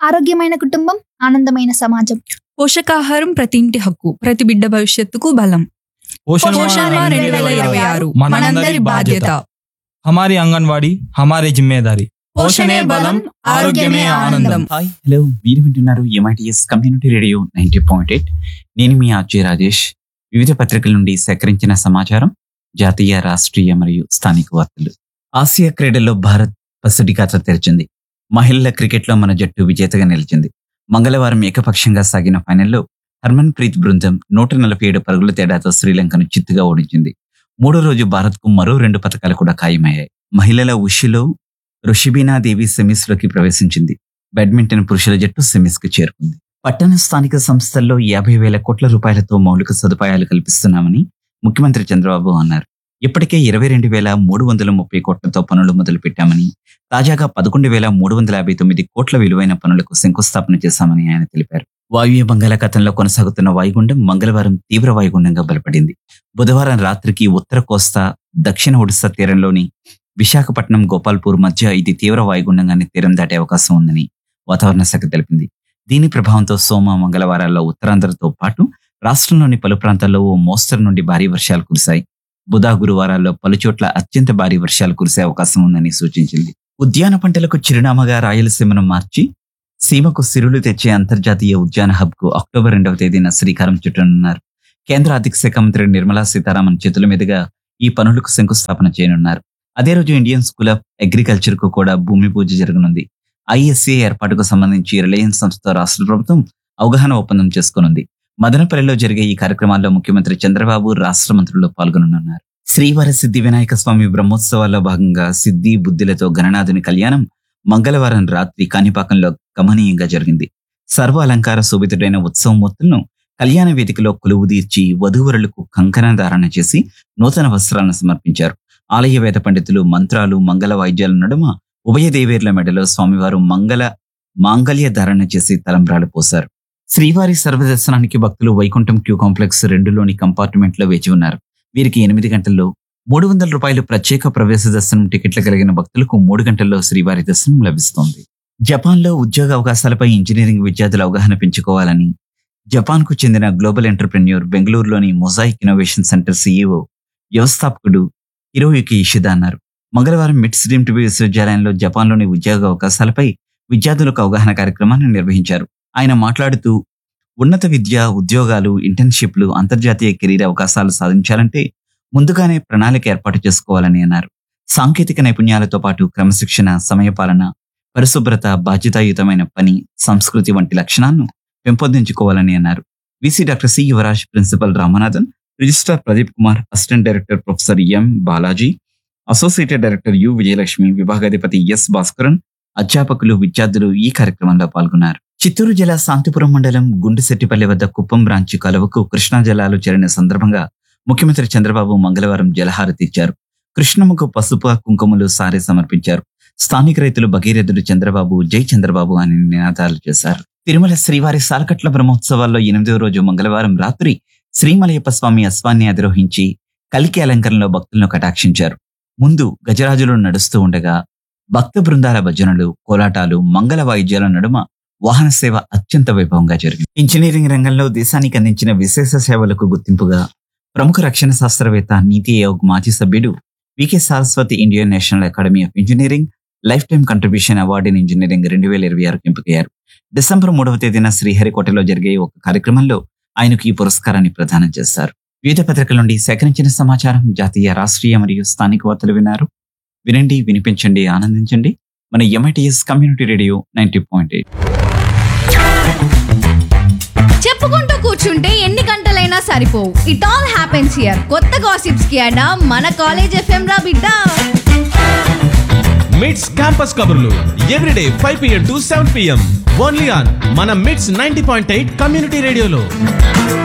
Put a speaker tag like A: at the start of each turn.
A: ఆరోగ్యమైన కుటుంబం ఆనందమైన సమాజం
B: పోషకాహారం ప్రతి ఇంటి హక్కు ప్రతి బిడ్డ భవిష్యత్తుకు బలం
C: पोषण
B: పోషణ
C: माह
B: రెండు వేల ఇరవై ఆరు మనందరి బాధ్యత
C: हमारी आंगनवाड़ी हमारी जिम्मेदारी పోషణే బలం ఆరోగ్యమే ఆనందం
D: హాయ్ హలో మీరు వింటున్నారు MITS community radio ninety point eight నేను మీ ఆర్జే రాజేష్ వివిధ పత్రికల నుండి సేకరించిన సమాచారం జాతీయ రాష్ట్రీయ మరియు స్థానిక వార్తలు ఆసియా క్రీడల్లో భారత్ పసిడి ఖాతా తెరిచింది మహిళల క్రికెట్లో మన జట్టు విజేతగా నిలిచింది మంగళవారం ఏకపక్షంగా సాగిన ఫైనల్లో హర్మన్ ప్రీత్ బృందం నూట నలభై ఏడు పరుగుల తేడాతో శ్రీలంకను చిత్తుగా ఓడించింది మూడో రోజు భారత్కు మరో రెండు పథకాలు కూడా ఖాయమయ్యాయి మహిళల ఉషిలో రుషిబీనా దేవి సెమీస్ లోకి ప్రవేశించింది బ్యాడ్మింటన్ పురుషుల జట్టు సెమీస్ కు చేరుకుంది పట్టణ స్థానిక సంస్థల్లో యాభై వేల కోట్ల రూపాయలతో మౌలిక సదుపాయాలు కల్పిస్తున్నామని ముఖ్యమంత్రి చంద్రబాబు అన్నారు ఇప్పటికే ఇరవై రెండు వేల మూడు వందల ముప్పై కోట్లతో పనులు మొదలు పెట్టామని తాజాగా పదకొండు వేల మూడు వందల యాభై తొమ్మిది కోట్ల విలువైన పనులకు శంకుస్థాపన చేశామని ఆయన తెలిపారు వాయువ్య బంగాళాఖాతంలో కొనసాగుతున్న వాయుగుండం మంగళవారం తీవ్ర వాయుగుండంగా బలపడింది బుధవారం రాత్రికి ఉత్తర కోస్తా దక్షిణ ఒడిశా తీరంలోని విశాఖపట్నం గోపాల్పూర్ మధ్య ఇది తీవ్ర వాయుగుండంగానే తీరం దాటే అవకాశం ఉందని వాతావరణ శాఖ తెలిపింది దీని ప్రభావంతో సోమ మంగళవారాల్లో ఉత్తరాంధ్రతో పాటు రాష్ట్రంలోని పలు ప్రాంతాల్లో ఓ మోస్తరు నుండి భారీ వర్షాలు కురిశాయి బుధ గురువారాల్లో పలుచోట్ల అత్యంత భారీ వర్షాలు కురిసే అవకాశం ఉందని సూచించింది ఉద్యాన పంటలకు చిరునామాగా రాయలసీమను మార్చి సీమకు సిరులు తెచ్చే అంతర్జాతీయ ఉద్యాన హబ్ కు అక్టోబర్ రెండవ తేదీన శ్రీకారం చుట్టనున్నారు కేంద్ర ఆర్థిక శాఖ మంత్రి నిర్మలా సీతారామన్ చేతుల మీదుగా ఈ పనులకు శంకుస్థాపన చేయనున్నారు అదే రోజు ఇండియన్ స్కూల్ ఆఫ్ అగ్రికల్చర్ కు కూడా భూమి పూజ జరగనుంది ఐఎస్సీ ఏర్పాటుకు సంబంధించి రిలయన్స్ సంస్థతో రాష్ట్ర ప్రభుత్వం అవగాహన ఒప్పందం చేసుకునుంది మదనపల్లిలో జరిగే ఈ కార్యక్రమాల్లో ముఖ్యమంత్రి చంద్రబాబు రాష్ట్ర మంత్రులు పాల్గొననున్నారు శ్రీవారి సిద్ధి వినాయక స్వామి బ్రహ్మోత్సవాల్లో భాగంగా సిద్ధి బుద్ధిలతో గణనాథుని కళ్యాణం మంగళవారం రాత్రి కాణిపాకంలో గమనీయంగా జరిగింది సర్వ అలంకార శోభితుడైన ఉత్సవం మొత్తంను కళ్యాణ వేదికలో కొలువు తీర్చి వధూవరులకు కంకణ ధారణ చేసి నూతన వస్త్రాలను సమర్పించారు ఆలయ వేద పండితులు మంత్రాలు మంగళ వాయిద్యాల నడుమ ఉభయ దేవేర్ల మెడలో స్వామివారు మంగళ మాంగళ్య ధారణ చేసి తలంబ్రాలు పోశారు శ్రీవారి సర్వదర్శనానికి భక్తులు వైకుంఠం క్యూ కాంప్లెక్స్ రెండులోని కంపార్ట్మెంట్ లో వేచి ఉన్నారు వీరికి ఎనిమిది గంటల్లో మూడు వందల రూపాయలు ప్రత్యేక ప్రవేశ దర్శనం టికెట్లు కలిగిన భక్తులకు మూడు గంటల్లో శ్రీవారి దర్శనం లభిస్తోంది జపాన్లో ఉద్యోగ అవకాశాలపై ఇంజనీరింగ్ విద్యార్థుల అవగాహన పెంచుకోవాలని జపాన్కు చెందిన గ్లోబల్ ఎంటర్ప్రెన్యూర్ బెంగళూరులోని మొజాయిక్ ఇన్నోవేషన్ సెంటర్ సీఈఓ వ్యవస్థాపకుడు హిరోయుకి ఇషిదా అన్నారు మంగళవారం మిట్స్ డీమ్ టీవీ విశ్వవిద్యాలయంలో జపాన్లోని ఉద్యోగ అవకాశాలపై విద్యార్థులకు అవగాహన కార్యక్రమాన్ని నిర్వహించారు ఆయన మాట్లాడుతూ ఉన్నత విద్య ఉద్యోగాలు ఇంటర్న్షిప్లు అంతర్జాతీయ కెరీర్ అవకాశాలు సాధించాలంటే ముందుగానే ప్రణాళిక ఏర్పాటు చేసుకోవాలని అన్నారు సాంకేతిక నైపుణ్యాలతో పాటు క్రమశిక్షణ సమయపాలన పరిశుభ్రత బాధ్యతాయుతమైన పని సంస్కృతి వంటి లక్షణాలను పెంపొందించుకోవాలని అన్నారు VC doctor C Yuvaraj principal Ramanathan registrar Pradeep Kumar assistant director professor M Balaji associated director U Vijayalakshmi విభాగాధిపతి ఎస్ భాస్కరన్ అధ్యాపకులు విద్యార్థులు ఈ కార్యక్రమంలో పాల్గొన్నారు చిత్తూరు జిల్లా శాంతిపురం మండలం గుండెశెట్టిపల్లి వద్ద కుప్పం బ్రాంచి కలువకు కృష్ణా జలాలు చేరిన సందర్భంగా ముఖ్యమంత్రి చంద్రబాబు మంగళవారం జలహారతి ఇచ్చారు కృష్ణమ్మకు పసుపు కుంకుమలు సారే సమర్పించారు స్థానిక రైతులు భగీరథుడు చంద్రబాబు జై చంద్రబాబు అని నినాదాలు చేశారు తిరుమల శ్రీవారి సాలకట్ల బ్రహ్మోత్సవాల్లో ఎనిమిదవ రోజు మంగళవారం రాత్రి శ్రీమలయప్ప స్వామి అశ్వాన్ని అధిరోహించి కలికి అలంకరణలో భక్తులను కటాక్షించారు ముందు గజరాజులు నడుస్తూ ఉండగా భక్త బృందాల భజనలు కోలాటాలు మంగళ వాయిద్యాల నడుమ వాహన సేవ అత్యంత వైభవంగా జరిగింది ఇంజనీరింగ్ రంగంలో దేశానికి అందించిన విశేష సేవలకు గుర్తింపుగా ప్రముఖ రక్షణ శాస్త్రవేత్త నీతి ఆయోగ్ మాజీ సభ్యుడు V K Saraswathi Indian national academy of engineering lifetime contribution award in engineering రెండు వేల ఇరవై ఆరుకు ఎంపికయ్యారు డిసెంబర్ మూడవ తేదీన శ్రీహరికోటలో జరిగే ఒక కార్యక్రమంలో ఆయనకు ఈ పురస్కారాన్ని ప్రదానం చేస్తారు వివిధ పత్రికల నుండి సేకరించిన సమాచారం జాతీయ రాష్ట్రీయ మరియు స్థానిక వార్తలు విన్నారు వినండి వినిపించండి ఆనందించండి మన MITS community radio ninety point eight
E: చెప్పుకుంటూ కూర్చుంటే ఎన్ని గంటలైనా సరిపోవు ఇట్ ఆల్ హ్యాపెన్స్ హియర్ కొత్త గాసిప్స్ కి అడా మన కాలేజ్ ఎఫ్ఎం రా బిడ్డ
F: మిడ్స్ క్యాంపస్ కబుర్లు everyday five PM to seven PM only on మన MITS ninety point eight community రేడియోలో